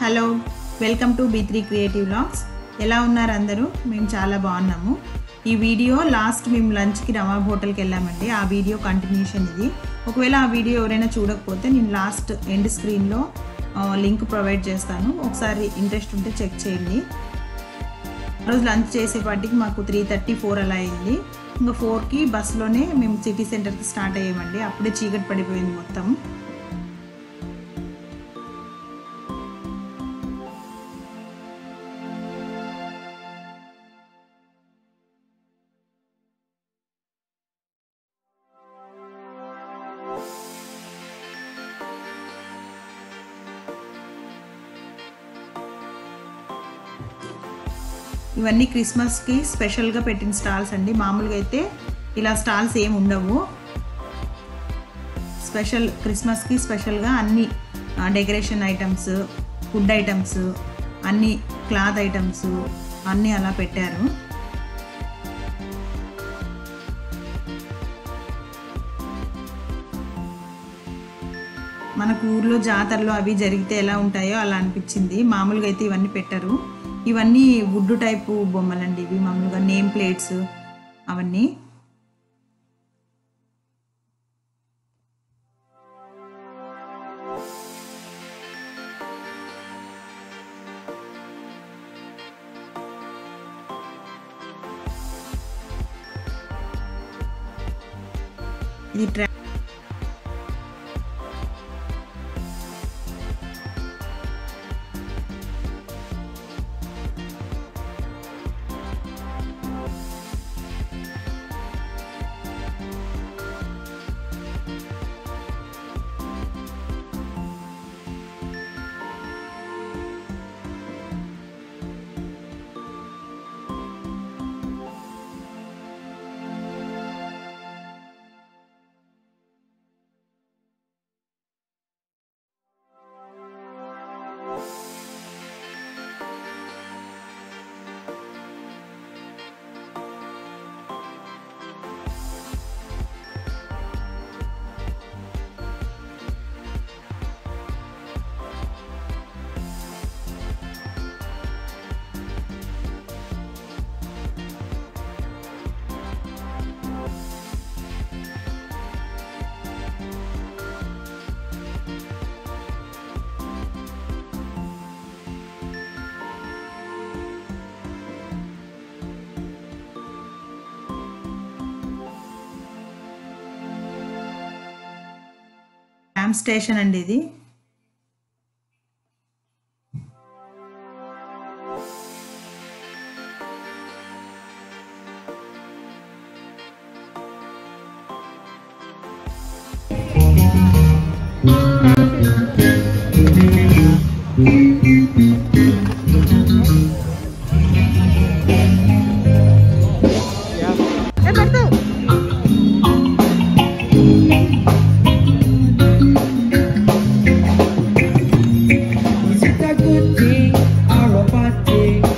Hello welcome to B three creative vlogs ఎలా ఉన్నారు అందరూ మేము చాలా బాగున్నాము ఈ వీడియో లాస్ట్ మేము లంచ్కి రవాబ్ హోటల్కి వెళ్ళామండి ఆ వీడియో కంటిన్యూషన్ ఇది ఒకవేళ ఆ వీడియో ఎవరైనా చూడకపోతే నేను లాస్ట్ ఎండ్ స్క్రీన్లో లింక్ ప్రొవైడ్ చేస్తాను ఒకసారి ఇంట్రెస్ట్ ఉంటే చెక్ చేయండి ఆ రోజు లంచ్ చేసేపాటికి మాకు త్రీ థర్టీ ఫోర్ అలా అయింది ఇంకా ఫోర్కి బస్సులోనే మేము సిటీ సెంటర్కి స్టార్ట్ అయ్యామండి అప్పుడే చీకటి పడిపోయింది మొత్తం ఇవన్నీ క్రిస్మస్కి స్పెషల్గా పెట్టిన స్టాల్స్ అండి మామూలుగా అయితే ఇలా స్టాల్స్ ఏమి ఉండవు స్పెషల్ క్రిస్మస్కి స్పెషల్గా అన్ని డెకరేషన్ ఐటమ్స్ ఫుడ్ ఐటమ్స్ అన్ని క్లాత్ ఐటమ్స్ అన్నీ అలా పెట్టారు మనకు ఊర్లో జాతరలు అవి జరిగితే ఎలా ఉంటాయో అలా అనిపించింది మామూలుగా అయితే ఇవన్నీ పెట్టారు ఇవన్నీ వుడ్ టైపు బొమ్మలండి ఇవి మామూలుగా నేమ్ ప్లేట్స్ అవన్నీ ఇది ట్రా ట్రామ్ స్టేషన్ అండి ఇది Is it a good thing or a bad thing?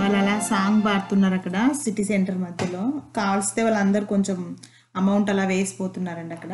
వాళ్ళు అలా సాంగ్ పాడుతున్నారు అక్కడ సిటీ సెంటర్ మధ్యలో కావాల్సితే వాళ్ళందరూ కొంచెం అమౌంట్ అలా వేసిపోతున్నారండి అక్కడ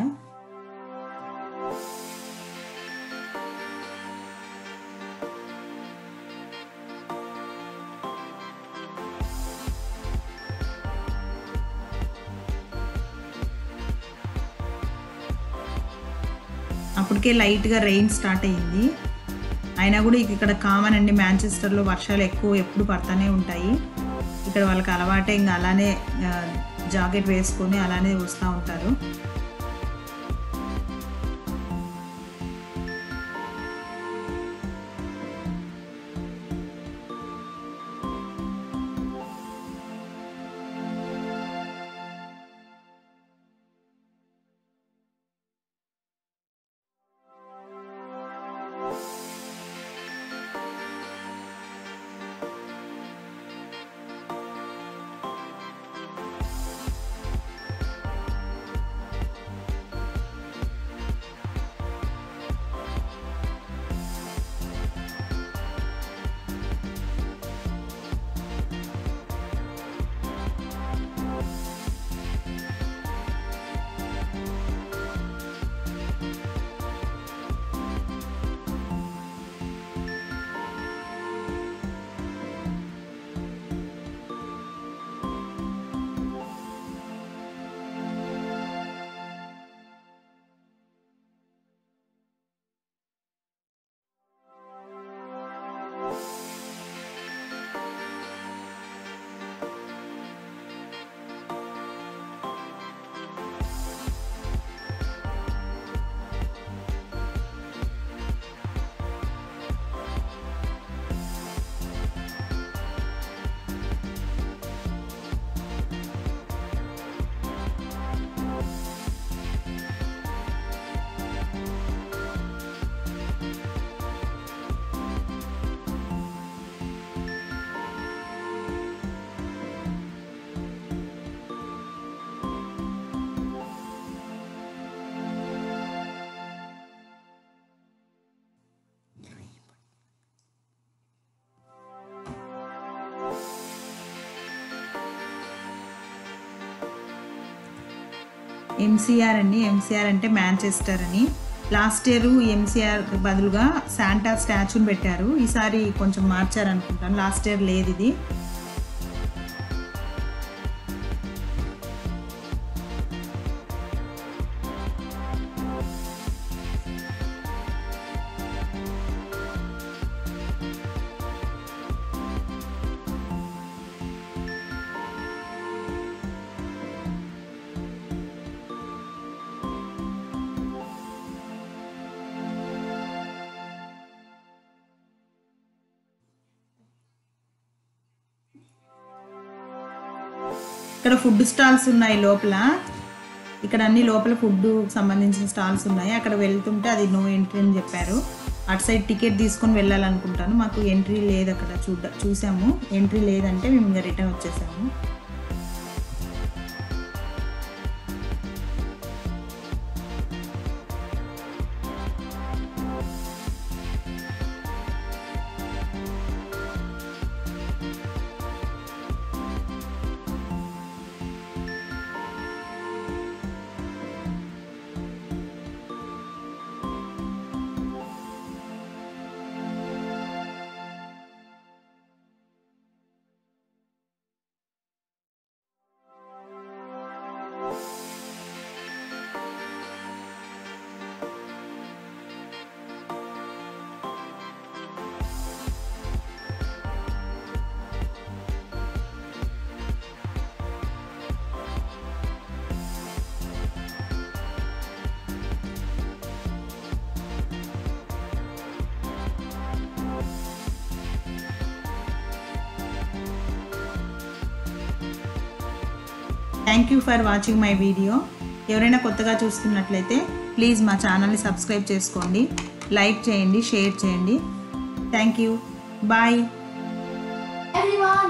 అప్పటికే లైట్గా రెయిన్ స్టార్ట్ అయ్యింది అయినా కూడా ఇక ఇక్కడ కామన్ అండి మ్యాంచెస్టర్లో వర్షాలు ఎక్కువ ఎప్పుడు పడతానే ఉంటాయి ఇక్కడ వాళ్ళకి అలవాటే ఇంకా అలానే ఆ, జాకెట్ వేసుకొని అలానే వస్తూ ఉంటారు ఎంసీఆర్ అండి ఎంసీఆర్ అంటే మ్యాంచెస్టర్ అని లాస్ట్ ఇయర్ ఎంసీఆర్ బదులుగా శాంటా స్టాచ్యూని పెట్టారు ఈసారి కొంచెం మార్చారు అనుకుంటాను లాస్ట్ ఇయర్ లేదు ఇది ఇక్కడ ఫుడ్ స్టాల్స్ ఉన్నాయి లోపల ఇక్కడ అన్ని లోపల ఫుడ్ సంబంధించిన స్టాల్స్ ఉన్నాయి అక్కడ వెళ్తుంటే అది నో ఎంట్రీ అని చెప్పారు అటు సైడ్ టికెట్ తీసుకొని వెళ్ళాలనుకుంటాను మాకు ఎంట్రీ లేదు అక్కడ చూడ చూసాము ఎంట్రీ లేదంటే మేము ఇంకా రిటర్న్ వచ్చేసాము thank you for watching my video ఎవరైనా కొత్తగా చూస్తున్నట్లయితే ప్లీజ్ మా ఛానల్ని సబ్స్క్రైబ్ చేసుకోండి లైక్ చేయండి షేర్ చేయండి thank you bye Everyone,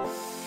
Bye.